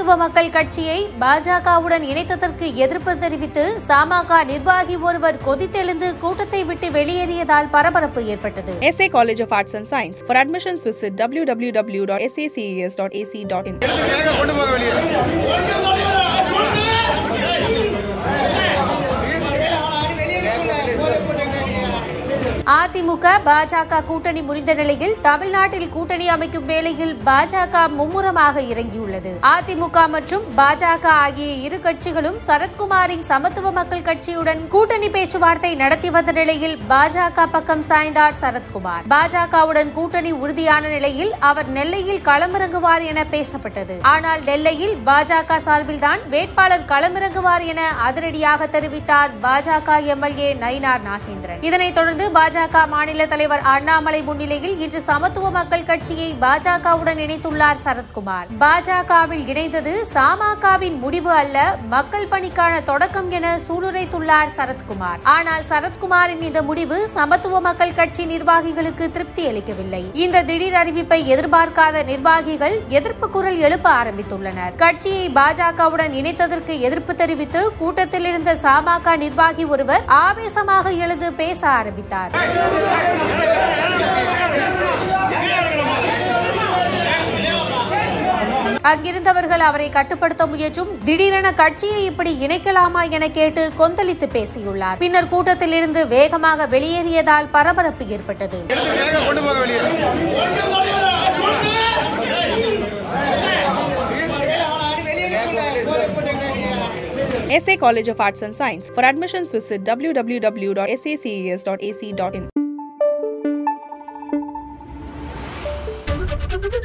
சமத்துவ மக்கள் கட்சியை பாஜகவுடன் இணைத்ததற்கு எதிர்ப்பு தெரிவித்து சமக நிர்வாகி ஒருவர் கொதித்தெழுந்து கூட்டத்தை விட்டு வெளியேறியதால் பரபரப்பு ஏற்பட்டது SA College of Arts and Science. For admissions, visit www.saces.ac.in. வேக கொண்டு போக வெளியே அதிமுக பாஜக கூட்டணி முறிந்த நிலையில் தமிழ்நாட்டில் கூட்டணி அமைக்கும் வேளையில் பாஜக மும்முரமாக இறங்கியுள்ளது அதிமுக மற்றும் பாஜக ஆகிய இரு கட்சிகளும் சரத்குமாரின் சமத்துவ மக்கள் கட்சியுடன் கூட்டணி பேச்சுவார்த்தை நடத்தி வந்த நிலையில் பாஜக பக்கம் சாய்ந்தார் சரத்குமார் பாஜகவுடன் கூட்டணி உறுதியான நிலையில் அவர் நெல்லையில் களமிறங்குவார் என பேசப்பட்டது ஆனால் நெல்லையில் பாஜக சார்பில்தான் வேட்பாளர் களமிறங்குவார் என அதிரடியாக தெரிவித்தார் பாஜக எம்எல்ஏ நயினார் நாகேந்திரன் இதனைத் தொடர்ந்து பாஜக மாநில தலைவர் அண்ணாமலை முன்னிலையில் இன்று சமத்துவ மக்கள் கட்சியை பாஜகவுடன் இணைத்துள்ளார் சரத்குமார் பாஜகவில் இணைந்தது சமாகவின் முடிவு அல்ல மக்கள் பணிக்கான தொடக்கம் என சூளுரைத்துள்ளார் சரத்குமார் ஆனால் சரத்குமாரின் இந்த முடிவு சமத்துவ மக்கள் கட்சி நிர்வாகிகளுக்கு திருப்தி அளிக்கவில்லை இந்த திடீர் அறிவிப்பை எதிர்பார்க்காத நிர்வாகிகள் எதிர்ப்பு குரல் எழுப்ப ஆரம்பித்துள்ளனர் கட்சியை பாஜகவுடன் இணைத்ததற்கு எதிர்ப்பு தெரிவித்து கூட்டத்தில் இருந்த சமாக நிர்வாகி ஒருவர் ஆவேசமாக எழுந்து பேச ஆரம்பித்தார் அங்கிருந்தவர்கள் அவரை கட்டுப்படுத்த முயற்றும் திடீரென கட்சியை இப்படி இணைக்கலாமா என கேட்டு கொந்தளித்து பேசியுள்ளார் பின்னர் கூட்டத்தில் இருந்து வேகமாக வெளியேறியதால் பரபரப்பு ஏற்பட்டது வேக கொண்டு போக வெளியே SA College of Arts and Science. For admissions, visit www.saces.ac.in.